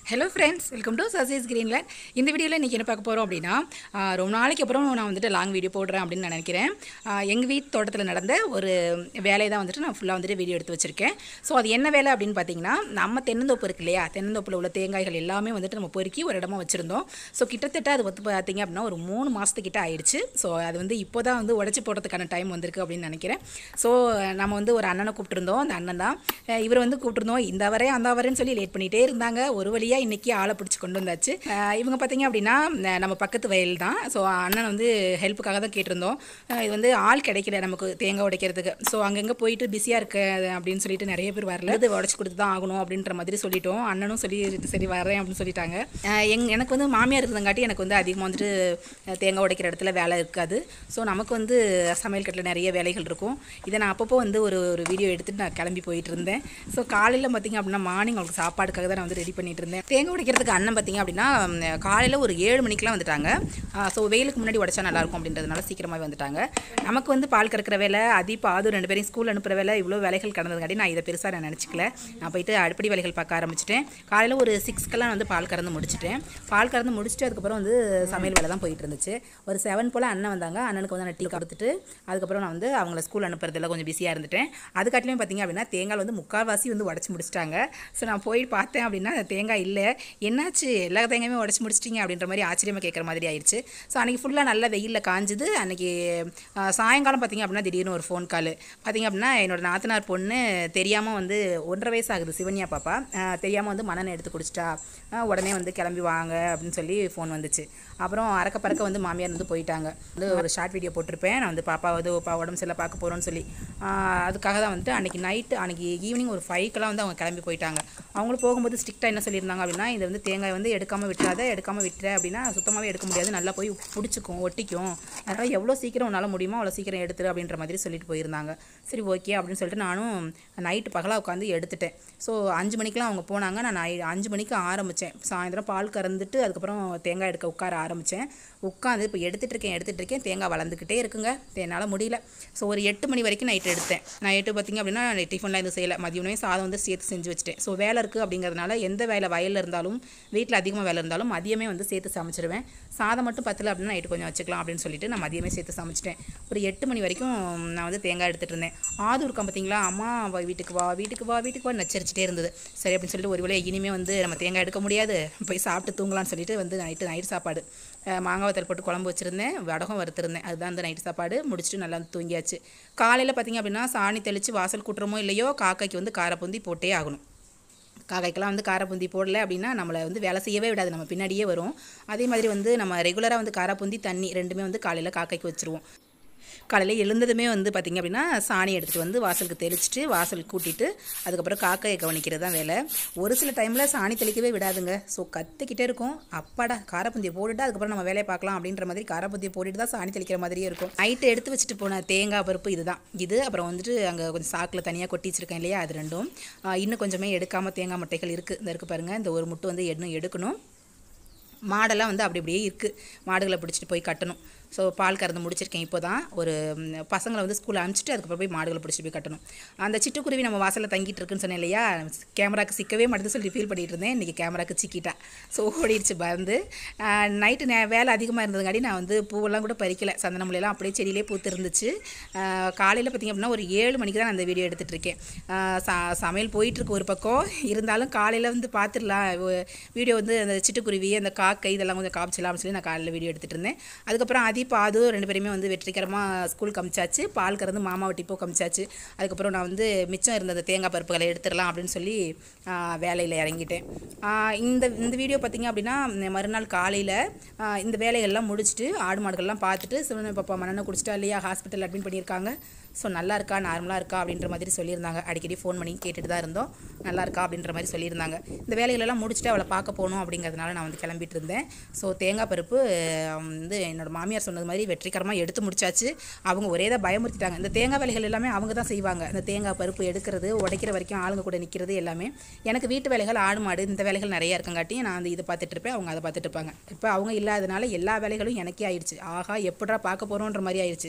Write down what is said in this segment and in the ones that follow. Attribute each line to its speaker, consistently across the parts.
Speaker 1: Hello friends welcome to சசீஸ் Greenland இந்த வீடியோவில் இன்றைக்கி என்ன பார்க்க போகிறோம் அப்படின்னா ஆ, ரொம்ப நாளைக்கு அப்புறம் நான் வந்துட்டு லாங் வீடியோ போடுறேன் அப்படின்னு நான் நினைக்கிறேன் எங்கள் வீட்டு தோட்டத்தில் நடந்த ஒரு வேலையை தான் வந்துட்டு நான் ஃபுல்லாக வந்துட்டு வீடியோ எடுத்து வச்சுருக்கேன் ஸோ அது என்ன வேலை அப்படின்னு பார்த்தீங்கன்னா நம்ம தென்னந்தோப்பு இருக்கு இல்லையா தென்னந்தோப்பில் உள்ள தேங்காய்கள் எல்லாமே வந்துட்டு நம்ம பொறுக்கி ஒரு இடமா வச்சுருந்தோம் ஸோ கிட்டத்தட்ட அது வந்து பார்த்தீங்க அப்படின்னா ஒரு மூணு மாதத்துக்கிட்ட ஆயிடுச்சு ஸோ அது வந்து இப்போ தான் வந்து உடச்சி போடுறதுக்கான டைம் வந்திருக்கு அப்படின்னு நினைக்கிறேன் ஸோ நம்ம வந்து ஒரு அண்ணனை கூப்பிட்டுருந்தோம் அந்த அண்ணன் தான் அஹ் இவர் வந்து கூப்பிட்டுருந்தோம் இந்த வரேன் அந்த வரேன்னு சொல்லி லேட் பண்ணிகிட்டே இருந்தாங்க ஒரு வழியாக இன்றைக்கி ஆளை பிடிச்சி கொண்டு வந்தாச்சு அஹ் இவங்க பார்த்தீங்க அப்படின்னா அஹ் நம்ம பக்கத்து வயல் தான் ஸோ அண்ணன் வந்து ஹெல்ப்புக்காக தான் கேட்டிருந்தோம் அஹ் இது வந்து ஆள் கிடைக்கல நமக்கு தேங்காய் உடைக்கிறதுக்கு ஸோ அங்கங்கே போயிட்டு பிஸியாக இருக்க அப்படின்னு சொல்லிட்டு நிறைய பேர் வரல இது உடச்சி கொடுத்து தான் ஆகணும் அப்படின்ற மாதிரி சொல்லிட்டோம் அண்ணனும் சொல்லி சரி வரேன் அப்படின்னு சொல்லிட்டாங்க அஹ் எங் எனக்கு வந்து மாமியார் இருந்தங்காட்டி எனக்கு வந்து அதிகமாக வந்துட்டு அஹ் தேங்காய் உடைக்கிற இடத்துல வேலை இருக்காது ஸோ நமக்கு வந்து சமையல் கட்டில் நிறைய வேலைகள் இருக்கும் இதை நான் அப்பப்போ வந்து ஒரு ஒரு வீடியோ எடுத்துட்டு நான் கிளம்பி போயிட்டு இருந்தேன் ஸோ காலையில் பார்த்தீங்க அப்படின்னா மார்னிங் அவங்களுக்கு சாப்பாடுக்காக தான் நான் வந்து ரெடி பண்ணிட்டு இருந்தேன் தேங்காய் உடைக்கிறதுக்கு அண்ணன் பார்த்தீங்க அப்படின்னா காலையில் ஒரு ஏழு மணிக்கெலாம் வந்துட்டாங்க ஸோ வெயிலுக்கு முன்னாடி உடைச்சா நல்லாயிருக்கும் அப்படின்றதுனால சீக்கிரமாகவே வந்துட்டாங்க நமக்கு வந்து பால் கறக்கிற வேலை அதீப் அது ரெண்டு பேரையும் ஸ்கூல் அனுப்புகிற வேலை இவ்வளோ வேலைகள் கடந்ததுங்காட்டி நான் இதை பெருசாக நான் நினச்சிக்கல நான் போயிட்டு அடுப்படி வேலைகள் பார்க்க ஆரம்பிச்சிட்டேன் காலையில் ஒரு சிக்ஸ்க்கெல்லாம் வந்து பால் கறந்து முடிச்சிட்டேன் பால் கறந்து முடிச்சுட்டு அதுக்கப்புறம் வந்து சமையல் வேலை தான் போயிட்டு இருந்துச்சு ஒரு செவன் போல் அண்ணன் வந்தாங்க அண்ணனுக்கு வந்து நான் டீ கொடுத்துட்டு அதுக்கப்புறம் நான் வந்து அவங்கள ஸ்கூல் அனுப்புறதுல கொஞ்சம் பிஸியாக இருந்துட்டேன் அதுக்காட்டிலையும் பார்த்தீங்க அப்படின்னா தேங்காய் வந்து முக்கால்வாசி வந்து உடச்சி முடிச்சிட்டாங்க ஸோ நான் போய் பார்த்தேன் அப்படின்னா அந்த தேங்காய் இல்லை என்னாச்சு எல்லா தேங்காயுமே உடச்சி முடிச்சிட்டிங்க அப்படின்ற மாதிரி ஆச்சரியமாக கேட்குற மாதிரி ஆயிடுச்சு ஸோ அன்றைக்கி ஃபுல்லாக நல்ல வெயிலில் காஞ்சுது அன்றைக்கி சாயங்காலம் பார்த்தீங்க அப்படின்னா திடீர்னு ஒரு ஃபோன் கால் பார்த்தீங்க அப்படின்னா என்னோட நாத்தனார் பொண்ணு தெரியாமல் வந்து ஒன்றரை வயசு ஆகுது சிவன்யா பாப்பா தெரியாமல் வந்து மணனை எடுத்து குடிச்சிட்டா ஆஹ் உடனே வந்து கிளம்பி வாங்க அப்படின்னு சொல்லி ஃபோன் வந்துச்சு அப்புறம் அறக்க பறக்க வந்து மாமியார் வந்து போயிட்டாங்க வந்து ஒரு ஷார்ட் வீடியோ போட்டிருப்பேன் நான் வந்து பாப்பா வந்து பா உடம்பு சரியில்லை பார்க்க போகிறோன்னு சொல்லி ஆஹ் அதுக்காக தான் வந்துட்டு அன்றைக்கி நைட்டு அன்றைக்கி ஈவினிங் ஒரு ஃபைவ்க்கெல்லாம் வந்து அவங்க கிளம்பி போயிட்டாங்க அவங்களும் போகும்போது ஸ்ட்ரிக்டாக என்ன சொல்லியிருந்தாங்க அப்படின்னா இது வந்து தேங்காய் வந்து எடுக்காமல் விட்டுறாத எடுக்காமல் விட்டுற அப்படின்னா சுத்தமாகவே எடுக்க முடியாது நல்லா போய் பிடிச்சிக்கும் ஒட்டிக்கும் அதனால் எவ்வளோ சீக்கிரம் உன்னால் முடியுமோ அவ்வளோ சீக்கிரம் எடுத்துரு அப்படின்ற மாதிரி சொல்லிட்டு போயிருந்தாங்க சரி ஓகே அப்படின்னு சொல்லிட்டு நானும் நைட்டு பகலாக உட்காந்து எடுத்துட்டேன் ஸோ அஞ்சு மணிக்கெலாம் அவங்க போனாங்க நான் நை அஞ்சு மணிக்கு ஆரம்பித்தேன் சாயந்தரம் பால் கறந்துட்டு அதுக்கப்புறம் தேங்காய் எடுக்க உட்கார ஆரம்பித்தேன் உட்காந்து இப்போ எடுத்துகிட்டு இருக்கேன் எடுத்துகிட்டு இருக்கேன் தேங்காய் வளர்ந்துக்கிட்டே இருக்குங்க என்னால் முடியல ஸோ ஒரு எட்டு மணி வரைக்கும் நைட்டு எடுத்தேன் நான் எட்டு பார்த்திங்க அப்படின்னா டிஃபன்லாம் எதுவும் செய்யலை மதியமே சாதம் வந்து சேர்த்து செஞ்சு வச்சுட்டேன் ஸோ வேலை இருக்குது அப்படிங்கிறதுனால எந்த வேலை வயலில் இருந்தாலும் வீட்டில் அதிகமாக வேலை இருந்தாலும் மதியமே வந்து சேர்த்து சமைச்சிருவேன் சாதம் மட்டும் பத்தல அப்படின்னா நைட்டு கொஞ்சம் வச்சுக்கலாம் அப்படின்னு சொல்லிட்டு நான் மதியமே சேர்த்து சமைச்சிட்டேன் ஒரு எட்டு மணி வரைக்கும் நான் வந்து தேங்காய் எடுத்துகிட்டு இருந்தேன் ஆது இருக்கேன் பார்த்தீங்களா அம்மா வா வீட்டுக்கு வா வீட்டுக்கு வா வீட்டுக்கு வா நச்சரிச்சிட்டே இருந்தது சரி அப்படின்னு சொல்லிட்டு ஒரு வேளை இனிமேல் வந்து நம்ம தேங்காய் எடுக்க முடியாது போய் சாப்பிட்டு தூங்கலாம்னு சொல்லிட்டு வந்து நைட்டு நைட் சாப்பாடு அஹ் மாங்காய் வத்தல் போட்டு குழம்பு வச்சுருந்தேன் வடகம் வறுத்துருந்தேன் அதுதான் அந்த நைட்டு சாப்பாடு முடிச்சுட்டு நல்லா வந்து தூங்கியாச்சு காலையில் பார்த்தீங்க அப்படின்னா சாணி தெளித்து வாசல் கூட்டுறமோ இல்லையோ காக்கைக்கு வந்து காரப்பூந்தி போட்டே ஆகணும் காக்காய்க்கெல்லாம் வந்து காரப்பூந்தி போடல அப்படின்னா நம்மளை வந்து வேலை செய்யவே விடாது நம்ம பின்னாடியே வரும் அதே மாதிரி வந்து நம்ம ரெகுலராக வந்து காரப்பூந்தி தண்ணி ரெண்டுமே வந்து காலையில் காக்கைக்கு வச்சுருவோம் காலையில் எழுந்ததுமே வந்து பார்த்திங்க அப்படின்னா சாணி எடுத்துகிட்டு வந்து வாசலுக்கு தெளிச்சிட்டு வாசல் கூட்டிட்டு அதுக்கப்புறம் காக்கையை கவனிக்கிறது தான் வேலை ஒரு சில டைமில் சாணி தெளிக்கவே விடாதுங்க ஸோ கற்றுக்கிட்டே இருக்கும் அப்பாடா காரப்பந்தியை போட்டுட்டு அதுக்கப்புறம் நம்ம வேலையை பார்க்கலாம் அப்படின்ற மாதிரி காரப்பந்தியை போட்டுட்டு தான் சாணி தெளிக்கிற மாதிரியே இருக்கும் நைட்டு எடுத்து வச்சுட்டு போன தேங்காய் பருப்பு இதுதான் இது அப்புறம் வந்துட்டு அங்கே கொஞ்சம் சாக்கில் தனியாக கொட்டி வச்சிருக்கேன் இல்லையா அது ரெண்டும் ஆஹ் இன்னும் கொஞ்சமே எடுக்காமல் தேங்காய் முட்டைகள் இருக்குது இந்த இருக்குது பாருங்கள் இந்த ஒரு முட்டை வந்து இன்னும் எடுக்கணும் மாடெல்லாம் வந்து அப்படி அப்படியே இருக்குது மாடுகளை பிடிச்சிட்டு போய் கட்டணும் ஸோ பால் கறந்து முடிச்சிருக்கேன் இப்போ தான் ஒரு ம், பசங்களை வந்து ஸ்கூல் அனுப்பிச்சிட்டு அதுக்கப்புறம் போய் மாடுகளை பிடிச்சிட்டு போய் கட்டணும் அந்த சிட்டுக்குருவி நம்ம வாசலில் தங்கிட்டு இருக்குன்னு சொன்னேன் இல்லையா கேமராக்கு சிக்கவே மாட்டேது சொல்லி ஃபீல் பண்ணிட்டு இருந்தேன் இன்றைக்கி கேமராக்கு சிக்கிட்டா ஸோ ஓடிடுச்சு பறந்து நைட்டு நே வேலை அதிகமாக இருந்ததுங்காட்டி நான் வந்து பூவெல்லாம் கூட பறிக்கல சந்தன முல்லையெல்லாம் அப்படியே செடியிலே பூத்து இருந்துச்சு காலையில் பார்த்திங்க அப்படின்னா ஒரு ஏழு மணிக்கு தான் நான் அந்த வீடியோ எடுத்துகிட்டு இருக்கேன் ஆஹ் ச சமையல் போயிட்டுருக்கு ஒரு பக்கம் இருந்தாலும் காலையில் வந்து பார்த்துடலாம் வீடியோ வந்து அந்த சிட்டுக்குருவி அந்த காக்கை இதெல்லாம் கொஞ்சம் காமிச்சிடலாம்னு சொல்லி நான் காலையில் வீடியோ எடுத்துகிட்டு இருந்தேன் அதுக்கப்புறம் அதீப் ஆது ரெண்டு பேருமே வந்து வெற்றிகரமாக ஸ்கூல் கமிச்சாச்சு பால் கறந்து மாமா வட்டிப்போ கமிச்சாச்சு அதுக்கப்புறம் நான் வந்து மிச்சம் இருந்த அந்த தேங்காய் பருப்புகளை எடுத்துடலாம் அப்படின்னு சொல்லி வேலையில் இறங்கிட்டேன் ஆஹ் இந்த இந்த வீடியோ பார்த்திங்க அப்படின்னா ம், மறுநாள் காலையில் இந்த வேலைகள்லாம் முடிச்சுட்டு ஆடு மாடுகள்லாம் பார்த்துட்டு சிவன பாப்பா மண்ணெண்ணை குடிச்சிட்டா இல்லையா ஹாஸ்பிட்டல் அட்மிட் பண்ணியிருக்காங்க ஸோ நல்லா இருக்கா நார்மலாக இருக்கா அப்படின்ற மாதிரி சொல்லியிருந்தாங்க அடிக்கடி ஃபோன் பண்ணி கேட்டுட்டு தான் இருந்தோம் நல்லா இருக்கா அப்படின்ற மாதிரி சொல்லியிருந்தாங்க இந்த வேலைகளெல்லாம் முடிச்சுட்டு அவளை பார்க்க போகணும் அப்படிங்கிறதுனால நான் வந்து கிளம்பிட்டு இருந்தேன் ஸோ தேங்காய் பருப்பு அஹ், வந்து என்னோட மாமியார் சொன்னது மாதிரி வெற்றிகரமாக எடுத்து முடிச்சாச்சு அவங்க ஒரே தான் பயமுறுத்திட்டாங்க இந்த தேங்காய் வேலைகள் எல்லாமே அவங்க தான் செய்வாங்க இந்த தேங்காய் பருப்பு எடுக்கிறது உடைக்கிற வரைக்கும் ஆளுங்க கூட நிற்கிறது எல்லாமே எனக்கு வீட்டு வேலைகள் ஆடு மாடு இந்த வேலைகள் நிறைய இருக்கங்காட்டி நான் வந்து இதை பார்த்துட்டு இருப்பேன் அவங்க அதை பார்த்துட்டு இருப்பாங்க இப்போ அவங்க இல்லாதனால எல்லா வேலைகளும் எனக்கே ஆயிடுச்சு ஆஹா எப்படா பார்க்க போகிறோன்ற மாதிரி ஆயிடுச்சு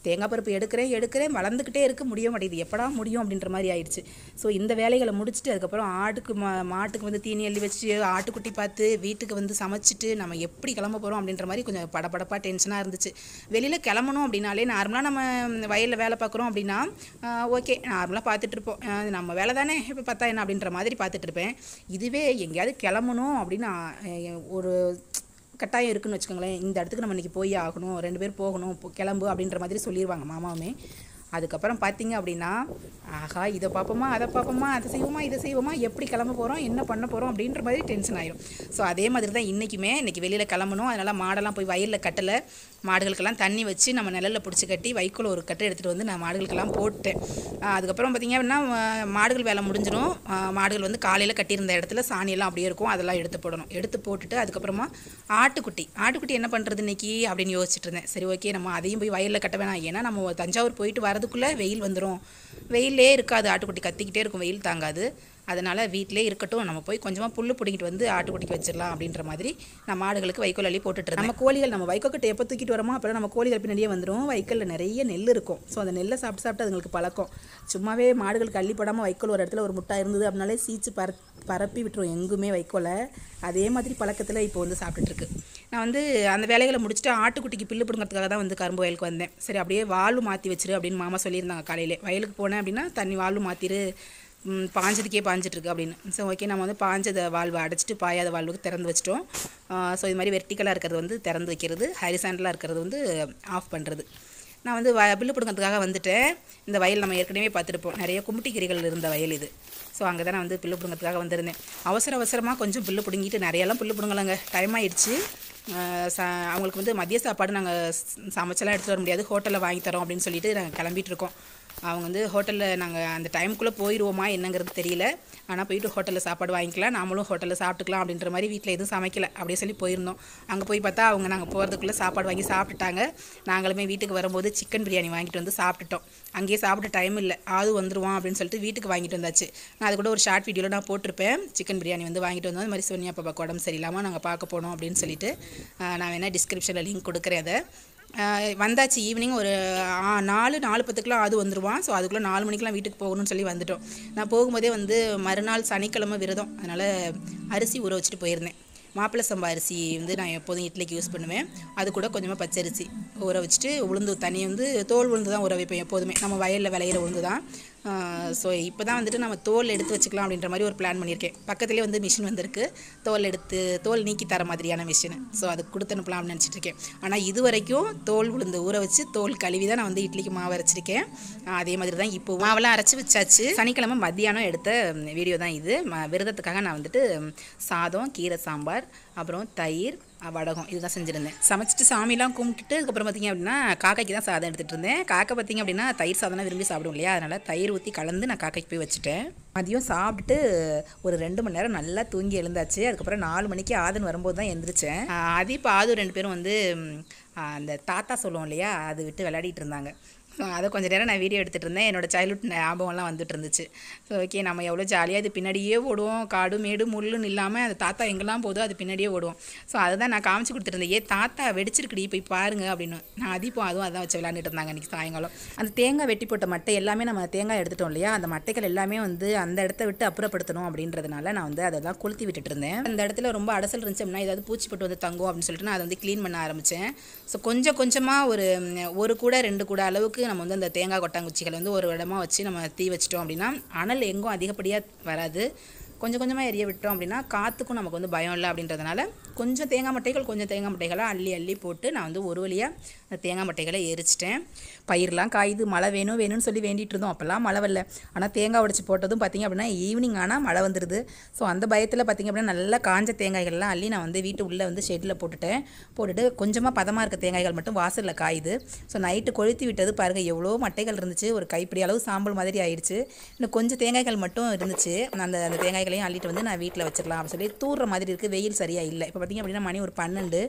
Speaker 1: தேங்காய் பருப்பு எடுக்கிறேன் எடுக்கிறேன் வளர்ந்துக்கிட்டே இருக்க முடிய மாட்டேங்குது எப்படா முடியும் அப்படின்ற மாதிரி ஆயிடுச்சு ஸோ இந்த வேலைகளை முடிச்சுட்டு அதுக்கப்புறம் ஆட்டுக்கு மா மாட்டுக்கு வந்து தீனி அள்ளி வச்சு ஆட்டுக்குட்டி பார்த்து வீட்டுக்கு வந்து சமைச்சிட்டு நம்ம எப்படி கிளம்ப போகிறோம் அப்படின்ற மாதிரி கொஞ்சம் படபடப்பாக டென்ஷனாக இருந்துச்சு வெளியில் கிளம்பணும் அப்படின்னாலே நார்மலாக நம்ம வயலில் வேலை பார்க்குறோம் அப்படின்னா ஓகே நார்மலாக பார்த்துட்டு இருப்போம் ஆஹ் நம்ம வேலை தானே இப்போ பார்த்தா என்ன அப்படின்ற மாதிரி பார்த்துட்டு இருப்பேன் இதுவே எங்கேயாவது கிளம்பணும் அப்படின்னு ஆஹ் ஒரு கட்டாயம் இருக்குன்னு வச்சுக்கோங்களேன் இந்த இடத்துக்கு நம்ம இன்றைக்கி போய் ஆகணும் ரெண்டு பேர் போகணும் போ- கிளம்பு அப்படின்ற மாதிரி சொல்லிடுவாங்க மாமாவுமே அதுக்கப்புறம் பார்த்தீங்க அப்படின்னா ஆஹா இதை பார்ப்போமா அதை பார்ப்போமா அதை செய்வோமா இதை செய்வோமா எப்படி கிளம்ப போகிறோம் என்ன பண்ண போகிறோம் அப்படின்ற மாதிரி டென்ஷன் ஆயிடும் ஸோ அதே மாதிரி தான் இன்றைக்குமே இன்றைக்கி வெளியில் கிளம்பணும் அதனால் மாடெல்லாம் போய் வயலில் கட்டலை மாடுகளுக்கெல்லாம் தண்ணி வச்சு நம்ம நிழல்ல பிடிச்சி கட்டி வைக்கோல் ஒரு கட்டை எடுத்துகிட்டு வந்து நான் மாடுகளுக்கெல்லாம் போட்டேன் ஆஹ் அதுக்கப்புறம் பார்த்தீங்க அப்படின்னா ஆஹ் மாடுகள் வேலை முடிஞ்சிடும் ஆஹ் மாடுகள் வந்து காலையில் கட்டியிருந்த இடத்துல சாணியெல்லாம் அப்படியே இருக்கும் அதெல்லாம் எடுத்து போடணும் எடுத்து போட்டுட்டு அதுக்கப்புறமா ஆட்டுக்குட்டி ஆட்டுக்குட்டி என்ன பண்ணுறது இன்னைக்கு அப்படின்னு யோசிச்சுட்டு இருந்தேன் சரி ஓகே நம்ம அதையும் போய் வயலில் கட்ட வேணாம் ஏன்னா நம்ம தஞ்சாவூர் போயிட்டு வரதுக்குள்ளே வெயில் வந்துடும் வெயிலே இருக்காது ஆட்டுக்குட்டி கத்திக்கிட்டே இருக்கும் வெயில் தாங்காது அதனால் வீட்டிலே இருக்கட்டும் நம்ம போய் கொஞ்சமாக புல் பிடிங்கிட்டு வந்து ஆட்டுக்குட்டிக்கு வச்சிடலாம் அப்படின்ற மாதிரி நான் மாடுகளுக்கு வைக்கோல் அள்ளி போட்டுட்டு இருந்தேன். நம்ம கோழிகள் நம்ம வைக்கோக்கிட்ட எப்போ தூக்கிட்டு வரோமோ அப்போ நம்ம கோழிகள் பின்னாடியே வந்துடும் வைக்கோலில் நிறைய நெல் இருக்கும் ஸோ அந்த நெல்லை சாப்பிட்டு சாப்பிட்டு அதுங்களுக்கு பழக்கம் சும்மாவே மாடுகளுக்கு அள்ளி போடாமல் வைக்கோல் ஒரு இடத்துல ஒரு முட்டை இருந்தது அப்படின்னாலே சீச்சு பர பரப்பி விட்டுரும் எங்குமே வைக்கோலை அதே மாதிரி பழக்கத்தில் இப்போ வந்து சாப்பிட்டுட்டு இருக்கு நான் வந்து அந்த வேலைகளை முடிச்சுட்டு ஆட்டுக்குட்டிக்கு பில்லு பிடுங்கிறதுக்காக தான் வந்து கரும்பு வயலுக்கு வந்தேன் சரி அப்படியே வாழ்வு மாற்றி வச்சிரு அப்படின்னு மாமா சொல்லியிருந்தாங்க காலையிலே வயலுக்கு போனேன் அப்படின்னா தண்ணி வாழ்வு மாற்றிரு ம், பாஞ்சதுக்கே பாஞ்சிட்டு இருக்கு அப்படின்னு ஸோ ஓகே நம்ம வந்து பாஞ்சத வாழ்வை அடைச்சிட்டு பாயாத வாழ்வுக்கு திறந்து வச்சிட்டோம் ஸோ இது மாதிரி வெர்டிக்கலாக இருக்கிறது வந்து திறந்து வைக்கிறது ஹரிசாண்டலாக இருக்கிறது வந்து ஆஃப் பண்ணுறது நான் வந்து வ பில்லு பிடுங்கிறதுக்காக வந்துட்டேன் இந்த வயல் நம்ம ஏற்கனவே பார்த்துருப்போம் நிறைய கும்மிட்டி கீரைகள் இருந்த வயல் இது ஸோ அங்கே தான் நான் வந்து பில்லு பிடுங்கிறதுக்காக வந்திருந்தேன் அவசர அவசரமாக கொஞ்சம் பில்லு பிடுங்கிட்டு நிறையெல்லாம் பில்லு பிடுங்கலைங்க டைம் ஆயிடுச்சு ஆஹ் ச அவங்களுக்கு வந்து மதிய சாப்பாடு நாங்கள் சமைச்செல்லாம் எடுத்துகிட்டு வர முடியாது ஹோட்டலில் வாங்கி தரோம் அப்படின்னு சொல்லிட்டு நாங்கள் கிளம்பிட்டு இருக்கோம் அவங்க வந்து ஹோட்டலில் நாங்கள் அந்த டைமுக்குள்ளே போயிடுவோமா என்னங்கிறது தெரியல ஆனால் போயிட்டு ஹோட்டலில் சாப்பாடு வாங்கிக்கலாம் நாமளும் ஹோட்டலில் சாப்பிட்டுக்கலாம் அப்படின்ற மாதிரி வீட்டில் எதுவும் சமைக்கல அப்படியே சொல்லி போயிருந்தோம் அங்கே போய் பார்த்தா அவங்க நாங்கள் போகிறதுக்குள்ளே சாப்பாடு வாங்கி சாப்பிட்டுட்டாங்க நாங்களுமே வீட்டுக்கு வரும்போது சிக்கன் பிரியாணி வாங்கிட்டு வந்து சாப்பிட்டுட்டோம் அங்கேயே சாப்பிட்ட டைம் இல்லை ஆது வந்துருவான் அப்படின்னு சொல்லிட்டு வீட்டுக்கு வாங்கிட்டு வந்தாச்சு நான் அது கூட ஒரு ஷார்ட் வீடியோவில் நான் போட்டிருப்பேன் சிக்கன் பிரியாணி வந்து வாங்கிட்டு வந்தோம் அது மாதிரி சோனியா பாப்பாக்கு உடம்பு சரியில்லாமல் நாங்கள் பார்க்க போனோம் அப்படின்னு சொல்லிட்டு ஆஹ் நான் வேணால் டிஸ்கிரிப்ஷனில் லிங்க் கொடுக்குறேன் அதை ஆஹ் வந்தாச்சு ஈவினிங் ஒரு ஆ, நாலு நாலு பத்துக்குலாம் அது வந்துடுவான் ஸோ அதுக்குள்ளே நாலு மணிக்கெலாம் வீட்டுக்கு போகணும்னு சொல்லி வந்துட்டோம் நான் போகும்போதே வந்து மறுநாள் சனிக்கிழமை விரதம் அதனால் அரிசி ஊற வச்சுட்டு போயிருந்தேன் மாப்பிள்ளை சம்பா அரிசி வந்து நான் எப்போதும் இட்லிக்கு யூஸ் பண்ணுவேன் அது கூட கொஞ்சமாக பச்சரிசி ஊற வச்சுட்டு உளுந்து தண்ணி வந்து தோல் உளுந்து தான் ஊற வைப்பேன் எப்போதுமே நம்ம வயலில் விளையிற உளுந்து தான் ஸோ இப்போ தான் வந்துட்டு நம்ம தோல் எடுத்து வச்சுக்கலாம் அப்படின்ற மாதிரி ஒரு பிளான் பண்ணியிருக்கேன் பக்கத்துலேயே வந்து மிஷின் வந்திருக்கு தோல் எடுத்து தோல் நீக்கி தர மாதிரியான மிஷின் ஸோ அது கொடுத்து அனுப்பலாம் அப்படின்னு நினச்சிட்டு இருக்கேன் ஆனால் இது வரைக்கும் தோல் உளுந்து ஊற வச்சு தோல் கழுவி தான் நான் வந்து இட்லிக்கு மாவு அரைச்சிருக்கேன் ஆஹ் அதே மாதிரி தான் இப்போ மாவெல்லாம் அரைச்சி வச்சாச்சு சனிக்கிழமை மத்தியானம் எடுத்த வீடியோ தான் இது ம- விரதத்துக்காக நான் வந்துட்டு ம், சாதம் கீரை சாம்பார் அப்புறம் தயிர் அஹ், வடகம் இதுதான் செஞ்சுருந்தேன் சமைச்சிட்டு சாமிலாம் கும்பிட்டுட்டு அதுக்கப்புறம் பார்த்தீங்க அப்படின்னா காக்கைக்கு தான் சாதம் எடுத்துகிட்டு இருந்தேன் காக்கை பார்த்தீங்க அப்படின்னா தயிர் சாதம்லாம் விரும்பி சாப்பிடும் இல்லையா அதனால் தயிர் ஊற்றி கலந்து நான் காக்கைக்கு போய் வச்சுட்டேன் மதியம் சாப்பிட்டுட்டு ஒரு ரெண்டு மணி நேரம் நல்லா தூங்கி எழுந்தாச்சு அதுக்கப்புறம் நாலு மணிக்கு ஆதன் வரும்போது தான் எந்திரிச்சேன் ஆஹ், அது இப்போ ஆது ரெண்டு பேரும் வந்து ம், ஆஹ், அந்த தாத்தா சொல்லுவோம் இல்லையா அது விட்டு விளையாடிட்டு இருந்தாங்க ஸோ அதை கொஞ்சம் நேரம் நான் வீடியோ எடுத்துகிட்டு இருந்தேன் என்னோட சைல்ட்ஹுட் ஞாபகம்லாம் வந்துட்டு இருந்துச்சு ஸோ ஓகே நம்ம எவ்வளோ ஜாலியாக இது பின்னாடியே ஓடுவோம் காடு மேடு முள்ளுன்னு இல்லாமல் அந்த தாத்தா எங்கெல்லாம் போதோ அது பின்னாடியே ஓடுவோம் ஸோ அதை தான் நான் காமிச்சு கொடுத்துருந்தேன் ஏ தாத்தா வெடிச்சிருக்குடி போய் பாருங்க அப்படின்னு நான் அதிப்போம் அதுவும் அதான் வச்சு விளையாண்டுட்டு இருந்தாங்க அன்றைக்கி சாயங்காலம் அந்த தேங்காய் வெட்டி போட்ட மட்டை எல்லாமே நம்ம தேங்காய் எடுத்துட்டோம் இல்லையா அந்த மட்டைகள் எல்லாமே வந்து அந்த இடத்த விட்டு அப்புறப்படுத்தணும் அப்படின்றதுனால நான் வந்து அதெல்லாம் கொளுத்தி விட்டுட்டு இருந்தேன் அந்த இடத்துல ரொம்ப அடசல் இருந்துச்சு அப்படின்னா ஏதாவது பூச்சி போட்டு வந்து தங்கும் அப்படின்னு சொல்லிட்டு நான் அதை வந்து க்ளீன் பண்ண ஆரம்பித்தேன் ஸோ கொஞ்சம் கொஞ்சமாக ஒரு ம், ஒரு கூட ரெண்டு கூட அளவுக்கு நம்ம வந்து அந்த தேங்காய் கொட்டாங்குச்சிகளை வந்து ஒரு இடமா வச்சு நம்ம தீ வச்சிட்டோம் அப்படின்னா அனல் எங்கும் அதிகப்படியாக வராது கொஞ்சம் கொஞ்சமாக எரிய விட்டோம் அப்படின்னா காற்றுக்கும் நமக்கு வந்து பயம் இல்லை அப்படின்றதுனால கொஞ்சம் தேங்காய் மட்டைகள் கொஞ்சம் தேங்காய் மட்டைகளை அள்ளி அள்ளி போட்டு நான் வந்து ஒரு வழியாக அந்த தேங்காய் மட்டைகளை எரிச்சிட்டேன் பயிரெலாம் காயுது மழை வேணும் வேணும்னு சொல்லி வேண்டிகிட்டு இருந்தோம் அப்போல்லாம் மழை வரல ஆனால் தேங்காய் உடைச்சி போட்டதும் பார்த்திங்க அப்படின்னா ஈவினிங் ஆனால் மழை வந்துடுது ஸோ அந்த பயத்தில் பார்த்திங்க அப்படின்னா நல்லா காஞ்ச தேங்காய்கள்லாம் அள்ளி நான் வந்து வீட்டு உள்ளே வந்து ஷெட்டில் போட்டுட்டேன் போட்டுட்டு கொஞ்சமாக பதமாக இருக்க தேங்காய்கள் மட்டும் வாசலில் காயுது ஸோ நைட்டு கொளுத்தி விட்டது பாருங்கள் எவ்வளோ மட்டைகள் இருந்துச்சு ஒரு கைப்பிடி அளவு சாம்பல் மாதிரி ஆயிடுச்சு இன்னும் கொஞ்சம் தேங்காய்கள் மட்டும் இருந்துச்சு நான் அந்த அந்த தேங்காய்களையும் அள்ளிட்டு வந்து நான் வீட்டில் வச்சிடலாம் அப்படின்னு சொல்லி தூர்ற மாதிரி இருக்குது வெயில் சரியாக இல்லை இப்போ பார்த்திங்க அப்படின்னா மணி ஒரு பன்னெண்டு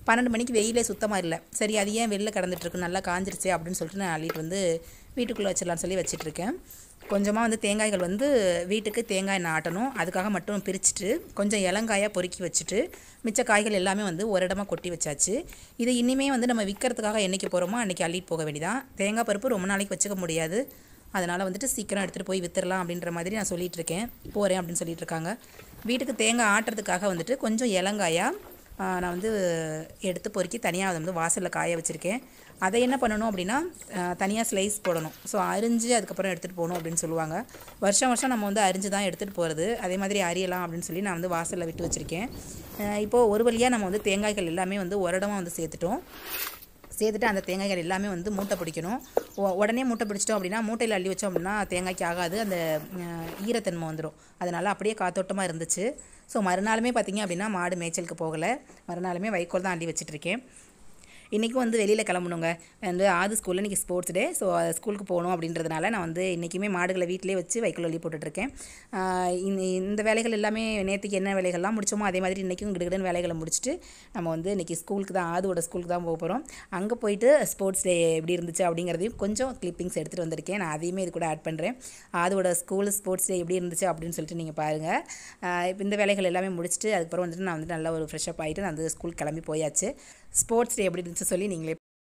Speaker 1: பன்னெண்டு மணிக்கு வெயிலே சுத்தமாக இல்லை சரி அது ஏன் வெளில கடந்துட்டுருக்கு நல்லா காஞ்சிருச்சே அப்படின்னு சொல்லிட்டு நான் அள்ளிட்டு வந்து வீட்டுக்குள்ளே வச்சிடலாம்னு சொல்லி வச்சிட்ருக்கேன் கொஞ்சமாக வந்து தேங்காய்கள் வந்து வீட்டுக்கு தேங்காய் எண்ணெய் ஆட்டணும் அதுக்காக மட்டும் பிரிச்சுட்டு கொஞ்சம் இளங்காயாக பொறுக்கி வச்சுட்டு மிச்ச காய்கள் எல்லாமே வந்து ஒரு இடமா கொட்டி வச்சாச்சு இது இனிமே வந்து நம்ம விற்கிறதுக்காக என்னைக்கு போகிறோமோ அன்றைக்கி அள்ளிட்டு போக வேண்டியதான் தேங்காய் பருப்பு ரொம்ப நாளைக்கு வச்சுக்க முடியாது அதனால் வந்துட்டு சீக்கிரம் எடுத்துகிட்டு போய் வித்துடலாம் அப்படின்ற மாதிரி நான் சொல்லிட்டு இருக்கேன் போகிறேன் அப்படின்னு சொல்லிட்டு இருக்காங்க வீட்டுக்கு தேங்காய் ஆட்டுறதுக்காக வந்துட்டு கொஞ்சம் இளங்காயாக நான் வந்து எடுத்து பொறுக்கி தனியாக வந்து வாசலில் காய வச்சுருக்கேன் அதை என்ன பண்ணணும் அப்படின்னா தனியாக ஸ்லைஸ் போடணும் ஸோ அரிஞ்சு அதுக்கப்புறம் எடுத்துகிட்டு போகணும் அப்படின்னு சொல்லுவாங்க வருஷம் வருஷம் நம்ம வந்து அரிஞ்சு தான் எடுத்துகிட்டு போகிறது அதே மாதிரி அறியலாம் அப்படின்னு சொல்லி நான் வந்து வாசலில் விட்டு வச்சுருக்கேன் இப்போது ஒரு வழியாக நம்ம வந்து தேங்காய்கள் எல்லாமே வந்து ஒரு இடமா வந்து சேர்த்துட்டோம் சேர்த்துட்டு அந்த தேங்காய்கள் எல்லாமே வந்து மூட்டை பிடிக்கணும் உ- உடனே மூட்டை பிடிச்சிட்டோம் அப்படின்னா மூட்டையில் அள்ளி வச்சோம் அப்படின்னா தேங்காய்க்கு ஆகாது அந்த அஹ், ஈரத்தன்மை வந்துடும் அதனால் அப்படியே காத்தோட்டமாக இருந்துச்சு ஸோ மறுநாளுமே பார்த்தீங்க அப்படின்னா மாடு மேய்ச்சலுக்கு போகலை மறுநாளுமே வைக்கோல் தான் அள்ளி வச்சிட்ருக்கேன் இன்றைக்கும் வந்து வெளியில் கிளம்பணுங்க வந்து ஆது ஸ்கூலில் இன்றைக்கி ஸ்போர்ட்ஸ் டே ஸோ ஸ்கூலுக்கு போகணும் அப்படின்றதுனால நான் வந்து இன்றைக்குமே மாடுகளை வீட்டிலே வச்சு வைக்கோல் அள்ளி போட்டுட்ருக்கேன் ஆஹ் இந்த இந்த வேலைகள் எல்லாமே நேற்றுக்கு என்ன வேலைகள்லாம் முடிச்சோமோ அதே மாதிரி இன்றைக்கும் கிடுகிடுன்னு வேலைகளை முடிச்சுட்டு நம்ம வந்து இன்றைக்கி ஸ்கூலுக்கு தான் ஆதுவோட ஸ்கூலுக்கு தான் போக போகிறோம் அங்கே போயிட்டு ஸ்போர்ட்ஸ் டே எப்படி இருந்துச்சு அப்படிங்கிறதையும் கொஞ்சம் கிளிப்பிங்ஸ் எடுத்துகிட்டு வந்திருக்கேன் நான் அதையுமே இது கூட ஆட் பண்ணுறேன் ஆதோட ஸ்கூல் ஸ்போர்ட்ஸ் டே எப்படி இருந்துச்சு அப்படின்னு சொல்லிட்டு நீங்கள் பாருங்கள் இப்போ இந்த வேலைகள் எல்லாமே முடிச்சுட்டு அதுக்கப்புறம் வந்துட்டு நான் வந்துட்டு நல்லா ஒரு ஃப்ரெஷ்அப் ஆகிட்டு நான் வந்து ஸ்கூல் கிளம்பி போயாச்சு ஸ்போர்ட்ஸ் டே எப்படி இருந்துச்சு சொல்லி நீங்களே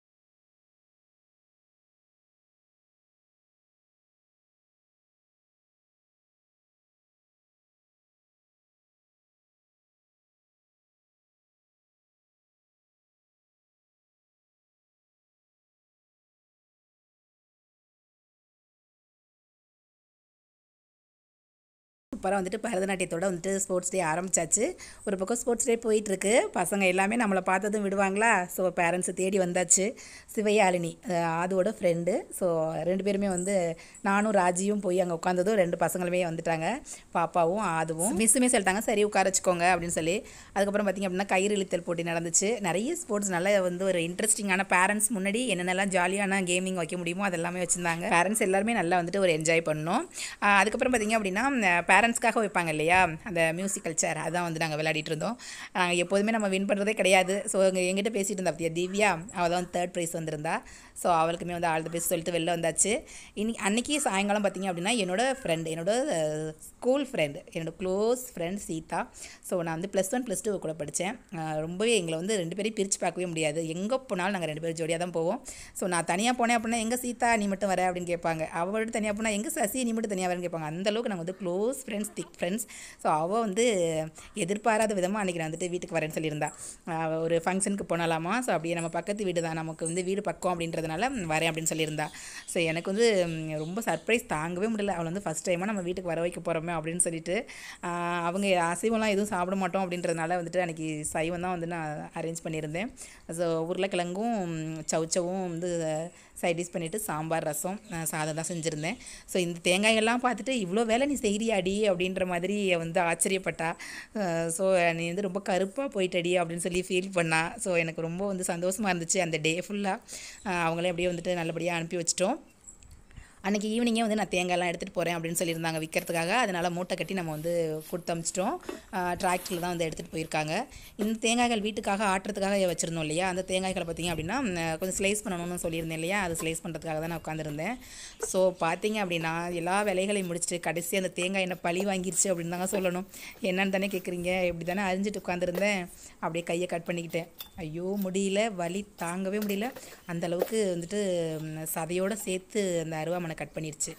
Speaker 1: சூப்பராக வந்துட்டு பரதநாட்டியத்தோட வந்துட்டு ஸ்போர்ட்ஸ் டே ஆரம்பிச்சாச்சு ஒரு பக்கம் ஸ்போர்ட்ஸ் டே போயிட்டுருக்கு பசங்க எல்லாமே நம்மளை பார்த்ததும் விடுவாங்களா ஸோ பேரண்ட்ஸை தேடி வந்தாச்சு சிவயாழினி அஹ் ஆதுவோட ஃப்ரெண்டு ஸோ ரெண்டு பேருமே வந்து நானும் ராஜியும் போய் அங்கே உட்காந்ததும் ரெண்டு பசங்களுமே வந்துட்டாங்க பாப்பாவும் ஆதுவும் மிஸ்ஸுமே சொல்லிட்டாங்க சரி உட்கார வச்சுக்கோங்க அப்படின்னு சொல்லி அதுக்கப்புறம் பார்த்திங்க அப்படின்னா கயிறு இழுத்தல் போட்டி நடந்துச்சு நிறைய ஸ்போர்ட்ஸ் நல்ல வந்து ஒரு இன்ட்ரெஸ்டிங்கான பேரண்ட்ஸ் முன்னாடி என்னென்னலாம் ஜாலியான கேமிங் வைக்க முடியுமோ அதெல்லாமே வச்சுருந்தாங்க பேரண்ட்ஸ் எல்லாருமே நல்லா வந்துட்டு ஒரு என்ஜாய் பண்ணோம் ஆஹ் அதுக்கப்புறம் பார்த்திங்க அப்படின்னா பேரண்ட்ஸ்க்காக வைப்பாங்க இல்லையா அந்த மியூசிக்கல் சேர் அதான் வந்து நாங்கள் விளையாடிட்டு இருந்தோம் ஆஹ் எப்போதுமே நம்ம வின் பண்ணுறதே கிடையாது ஸோ எங்கிட்ட பேசிகிட்டு இருந்தா பார்த்தியா திவ்யா அவள் தான் தேர்ட் ப்ரைஸ் வந்திருந்தா ஸோ அவளுக்குமே வந்து ஆல் தி பெஸ்ட் சொல்லிட்டு வெளில வந்தாச்சு இன்னைக்கு அன்னைக்கு சாயங்காலம் பார்த்திங்க அப்படின்னா என்னோட ஃப்ரெண்ட் என்னோட ஸ்கூல் ஃப்ரெண்ட் என்னோட க்ளோஸ் ஃப்ரெண்ட் சீதா ஸோ நான் வந்து ப்ளஸ் ஒன் ப்ளஸ் டூ கூட படித்தேன் ரொம்பவே எங்களை வந்து ரெண்டு பேரையும் பிரித்து பார்க்கவே முடியாது எங்கே போனாலும் நாங்கள் ரெண்டு பேரும் ஜோடியாக தான் போவோம் ஸோ நான் தனியாக போனேன் அப்படின்னா எங்கே சீதா நீ மட்டும் வர அப்படின்னு கேட்பாங்க அவளோட தனியாக போனால் எங்கே சசி நீ மட்டும் தனியாக வரேன்னு கேட்பாங்க அந்த அளவுக்கு நாங்கள் வந்து close friends thick friends so அவள் வந்து எதிர்பாராத விதமாக அன்றைக்கி நான் வந்துட்டு வீட்டுக்கு வரேன்னு சொல்லியிருந்தா அவ ஒரு ஃபங்க்ஷனுக்கு போனாலாமா ஸோ அப்படியே நம்ம பக்கத்து வீடு தான் நமக்கு வந்து வீடு பக்கம் அப்படின்றதுனால வரேன் அப்படின்னு சொல்லியிருந்தா ஸோ எனக்கு வந்து ம், ரொம்ப சர்ப்ரைஸ் தாங்கவே முடியல அவளை வந்து ஃபஸ்ட் டைமாக நம்ம வீட்டுக்கு வர வைக்க போகிறோமே அப்படின்னு சொல்லிட்டு ஆஹ், அவங்க அசைவம்லாம் எதுவும் சாப்பிட மாட்டோம் அப்படின்றதுனால வந்துட்டு அன்றைக்கி சைவம் தான் வந்து நான் அரேஞ்ச் பண்ணியிருந்தேன் ஸோ உருளைக்கிழங்கும் சவுச்சவும் வந்து சைட் டிஷ் பண்ணிவிட்டு சாம்பார் ரசம் அஹ், சாதம் தான் செஞ்சுருந்தேன் ஸோ இந்த தேங்காயெல்லாம் பார்த்துட்டு இவ்வளோ வேலை நீ செய்கிறியாடி அப்படின்ற மாதிரி வந்து ஆச்சரியப்பட்டா ஸோ நீ வந்து ரொம்ப கருப்பாக போயிட்டடி அப்படின்னு சொல்லி ஃபீல் பண்ணா ஸோ எனக்கு ரொம்ப வந்து சந்தோஷமாக இருந்துச்சு அந்த டே ஃபுல்லாக அவங்களே அப்படியே வந்துட்டு நல்லபடியாக அனுப்பி வச்சிட்டோம் அன்றைக்கி ஈவினிங்கே வந்து நான் தேங்காய்லாம் எடுத்துகிட்டு போகிறேன் அப்படின்னு சொல்லியிருந்தாங்க விற்கிறதுக்காக அதனால் மூட்டை கட்டி நம்ம வந்து கொடுத்து அமிச்சிட்டோம் டிராக்டரில் தான் வந்து எடுத்துகிட்டு போயிருக்காங்க இந்த தேங்காய்கள் வீட்டுக்காக ஆட்டுறதுக்காக வச்சுருந்தோம் இல்லையா அந்த தேங்காய்களை பார்த்தீங்க அப்படின்னா ம், கொஞ்சம் ஸ்லைஸ் பண்ணணும்னு சொல்லியிருந்தேன் இல்லையா அது ஸ்லைஸ் பண்ணுறதுக்காக தான் நான் உட்காந்துருந்தேன் ஸோ பார்த்தீங்க அப்படின்னா எல்லா வேலைகளையும் முடிச்சுட்டு கடைசி அந்த தேங்காய் என்ன பழி வாங்கிருச்சு அப்படின்னு தாங்க சொல்லணும் என்னன்னு தானே கேட்குறீங்க இப்படி தானே அரிஞ்சிட்டு உட்காந்துருந்தேன் அப்படியே கையை கட் பண்ணிக்கிட்டேன் ஐயோ முடியல வலி தாங்கவே முடியல அந்த அளவுக்கு வந்துட்டு ம், சதையோட சேர்த்து அந்த அருவாமனை கட் பண்ணிருச்சு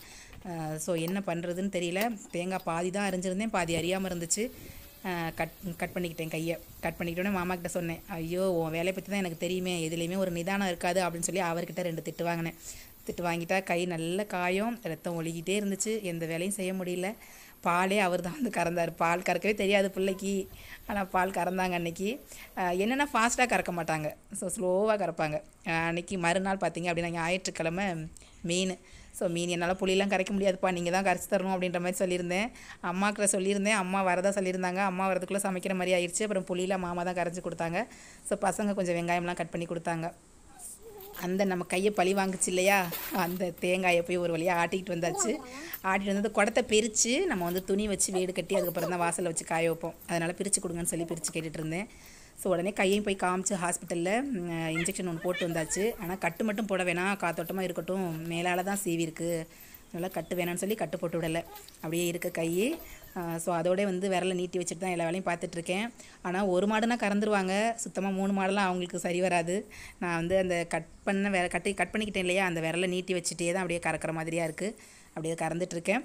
Speaker 1: ஸோ என்ன பண்ணுறதுன்னு தெரியல தேங்காய் பாதி தான் அரிஞ்சிருந்தேன் பாதி அறியாமல் இருந்துச்சு அஹ், கட் கட் பண்ணிக்கிட்டேன் கையை கட் பண்ணிக்கிட்டோன்னே மாமா கிட்ட சொன்னேன் ஐயோ உன் வேலையை பற்றி தான் எனக்கு தெரியுமே எதுலேயுமே ஒரு நிதானம் இருக்காது அப்படின்னு சொல்லி அவர்கிட்ட ரெண்டு திட்டு வாங்கினேன் திட்டு வாங்கிட்டா கை நல்ல காயம் ரத்தம் ஒழுகிட்டே இருந்துச்சு எந்த வேலையும் செய்ய முடியல பாலே அவர் தான் வந்து கறந்தார் பால் கறக்கவே தெரியாது பிள்ளைக்கு ஆனால் பால் கறந்தாங்க அன்னைக்கு அஹ் என்னென்னா ஃபாஸ்ட்டாக கறக்க மாட்டாங்க ஸோ ஸ்லோவாக கறப்பாங்க அஹ் அன்னைக்கு மறுநாள் பார்த்தீங்க அப்படின்னா ஞாயிற்றுக்கிழமை மீன் ஸோ மீன் என்னால் புளியெல்லாம் கரைக்க முடியாதுப்பா நீங்கள் தான் கரைச்சி தரணும் அப்படின்ற மாதிரி சொல்லியிருந்தேன் அம்மாக்கிட்ட சொல்லியிருந்தேன் அம்மா வரதா சொல்லியிருந்தாங்க அம்மா வரதுக்குள்ளே சமைக்கிற மாதிரி ஆயிடுச்சு அப்புறம் புளியெல்லாம் மாமா தான் கரைச்சி கொடுத்தாங்க ஸோ பசங்க கொஞ்சம் வெங்காயம்லாம் கட் பண்ணி கொடுத்தாங்க அந்த நம்ம கையை பழி வாங்குச்சு இல்லையா அந்த தேங்காயை போய் ஒரு வழியாக ஆட்டிக்கிட்டு வந்தாச்சு ஆட்டிட்டு வந்து குடத்தை பிரித்து நம்ம வந்து துணி வச்சு வீடு கட்டி அதுக்கப்புறம் தான் வாசலில் வச்சு காய வைப்போம் அதனால் பிரித்து கொடுங்கன்னு சொல்லி பிரித்து கேட்டுட்டு இருந்தேன் ஸோ உடனே கையையும் போய் காமிச்சு ஹாஸ்பிட்டலில் இன்ஜெக்ஷன் ஒன்று போட்டு வந்தாச்சு ஆனால் கட்டு மட்டும் போட வேணாம் காத்தோட்டமாக இருக்கட்டும் மேலால் தான் சீவி இருக்குது நல்லா கட்டு வேணாம்னு சொல்லி கட்டு போட்டு விடலை அப்படியே இருக்க கை ஸோ அதோட வந்து விரலை நீட்டி வச்சுட்டு தான் எல்லா வேலையும் பார்த்துட்ருக்கேன் ஆனால் ஒரு மாடுனா கறந்துருவாங்க சுத்தமாக மூணு மாடெல்லாம் அவங்களுக்கு சரி வராது நான் வந்து அந்த கட் பண்ண வேற கட்டி கட் பண்ணிக்கிட்டேன் இல்லையா அந்த விரலை நீட்டி வச்சுட்டே தான் அப்படியே கறக்கிற மாதிரியாக இருக்குது அப்படியே கறந்துட்டுருக்கேன்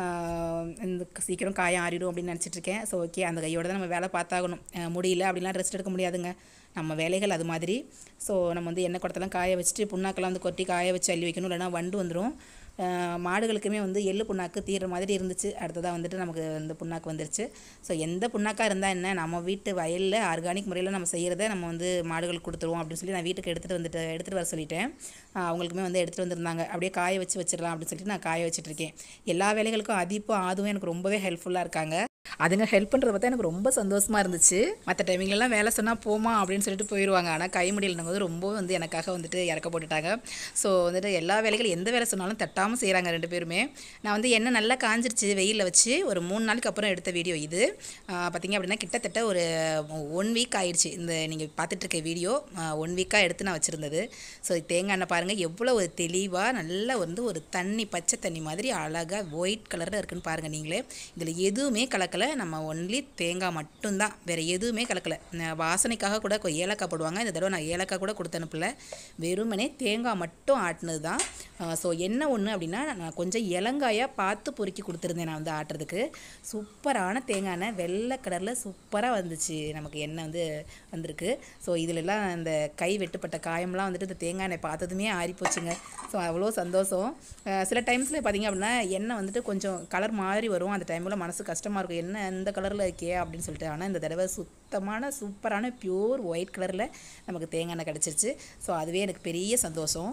Speaker 1: இந்த சீக்கிரம் காயம் ஆறிடும் அப்படின்னு நினச்சிட்டு இருக்கேன் ஸோ ஓகே அந்த கையோட தான் நம்ம வேலை பார்த்தாகணும் அஹ் முடியல அப்படிலாம் ரெஸ்ட் எடுக்க முடியாதுங்க நம்ம வேலைகள் அது மாதிரி ஸோ நம்ம வந்து எண்ணெய் குடத்தெல்லாம் காய வச்சுட்டு புண்ணாக்கெல்லாம் வந்து கொட்டி காய வச்சு அள்ளி வைக்கணும் இல்லைன்னா வண்டு வந்துடும் மாடுகளுக்குமே வந்து எள்ளு புண்ணாக்கு தீர்ற மாதிரி இருந்துச்சு அடுத்ததாக வந்துட்டு நமக்கு இந்த புண்ணாக்கு வந்துருச்சு ஸோ எந்த புண்ணாக்காக இருந்தால் என்ன நம்ம வீட்டு வயலில் ஆர்கானிக் முறையில் நம்ம செய்கிறத நம்ம வந்து மாடுகளுக்கு கொடுத்துருவோம் அப்படின்னு சொல்லி நான் வீட்டுக்கு எடுத்துகிட்டு வந்துட்டு எடுத்துகிட்டு வர சொல்லிட்டேன் ஆஹ் அவங்களுக்குமே வந்து எடுத்துகிட்டு வந்திருந்தாங்க அப்படியே காய வச்சு வச்சிடலாம் அப்படின்னு சொல்லிட்டு நான் காய வச்சுட்டு இருக்கேன் எல்லா வேலைகளுக்கும் அதிப்பும் அதுவும் எனக்கு ரொம்பவே ஹெல்ப்ஃபுல்லாக இருக்காங்க அதுங்க ஹெல்ப் பண்ணுறத பார்த்தா எனக்கு ரொம்ப சந்தோஷமாக இருந்துச்சு மற்ற டைமிங்லலாம் வேலை சொன்னால் போமா அப்படின்னு சொல்லிட்டு போயிடுவாங்க ஆனால் கை முடியலங்க வந்து ரொம்ப வந்து எனக்காக வந்துட்டு இறக்க போட்டுட்டாங்க ஸோ வந்துட்டு எல்லா வேலைகளும் எந்த வேலை சொன்னாலும் தட்டாமல் செய்கிறாங்க ரெண்டு பேருமே நான் வந்து என்ன நல்லா காஞ்சிருச்சு வெயிலில் வச்சு ஒரு மூணு நாளுக்கு அப்புறம் எடுத்த வீடியோ இது ஆஹ் பார்த்தீங்க அப்படின்னா கிட்டத்தட்ட ஒரு ஒன் வீக் ஆயிடுச்சு இந்த நீங்கள் பார்த்துட்டு இருக்க வீடியோ ஒன் வீக்காக எடுத்து நான் வச்சுருந்தது ஸோ தேங்காய் எண்ணெய் பாருங்கள் எவ்வளோ ஒரு தெளிவாக நல்லா வந்து ஒரு தண்ணி பச்சை தண்ணி மாதிரி அழகாக ஒயிட் கலரில் இருக்குன்னு பாருங்கள் நீங்களே இதில் எதுவுமே கலக்கலை நம்ம ஒன்லி தேங்காய் மட்டும்தான் வேறு எதுவுமே கலக்கலை ந- வாசனைக்காக கூட கொ- ஏலக்காய் போடுவாங்க இந்த தடவை நான் ஏலக்காய் கூட கொடுத்து அனுப்பல வெறுமனே தேங்காய் மட்டும் ஆட்டினது தான் ஸோ என்ன ஒன்று அப்படின்னா நான் கொஞ்சம் இளங்காயாக பார்த்து பொறுக்கி கொடுத்துருந்தேன் நான் வந்து ஆட்டுறதுக்கு சூப்பரான தேங்காய் எண்ணெய் வெள்ளை கலரில் சூப்பராக வந்துச்சு நமக்கு எண்ணெய் வந்து வந்திருக்கு ஸோ இதிலெல்லாம் இந்த கை வெட்டுப்பட்ட காயம்லாம் வந்துட்டு இந்த தேங்காய் எண்ணெய் பார்த்ததுமே ஆறி போச்சுங்க ஸோ அவ்வளோ சந்தோஷம் அஹ் சில டைம்ஸில் பார்த்தீங்க அப்படின்னா எண்ணெய் வந்துட்டு கொஞ்சம் கலர் மாறி வரும் அந்த டைமில் மனசு கஷ்டமாக இருக்கும் என்ன இந்த கலரில் இருக்கே அப்படின்னு சொல்லிட்டு ஆனால் இந்த தடவை சுத்தமான சூப்பரான பியூர் ஒயிட் கலரில் நமக்கு தேங்காய் எண்ணெய் கிடச்சிருச்சு ஸோ அதுவே எனக்கு பெரிய சந்தோஷம்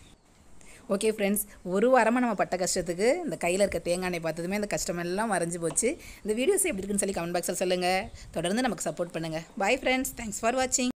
Speaker 1: ஓகே ஃப்ரெண்ட்ஸ் ஒரு வாரமாக நம்ம பட்ட கஷ்டத்துக்கு இந்த கையில் இருக்க தேங்காய் எண்ணெய் பார்த்ததுமே அந்த கஷ்டமெல்லாம் மறைஞ்சு போச்சு இந்த வீடியோஸ் எப்படி இருக்குன்னு சொல்லி கமெண்ட் பாக்ஸில் சொல்லுங்கள் தொடர்ந்து நமக்கு சப்போர்ட் பண்ணுங்கள் பை ஃப்ரெண்ட்ஸ் தேங்க்ஸ் ஃபார் வாட்சிங்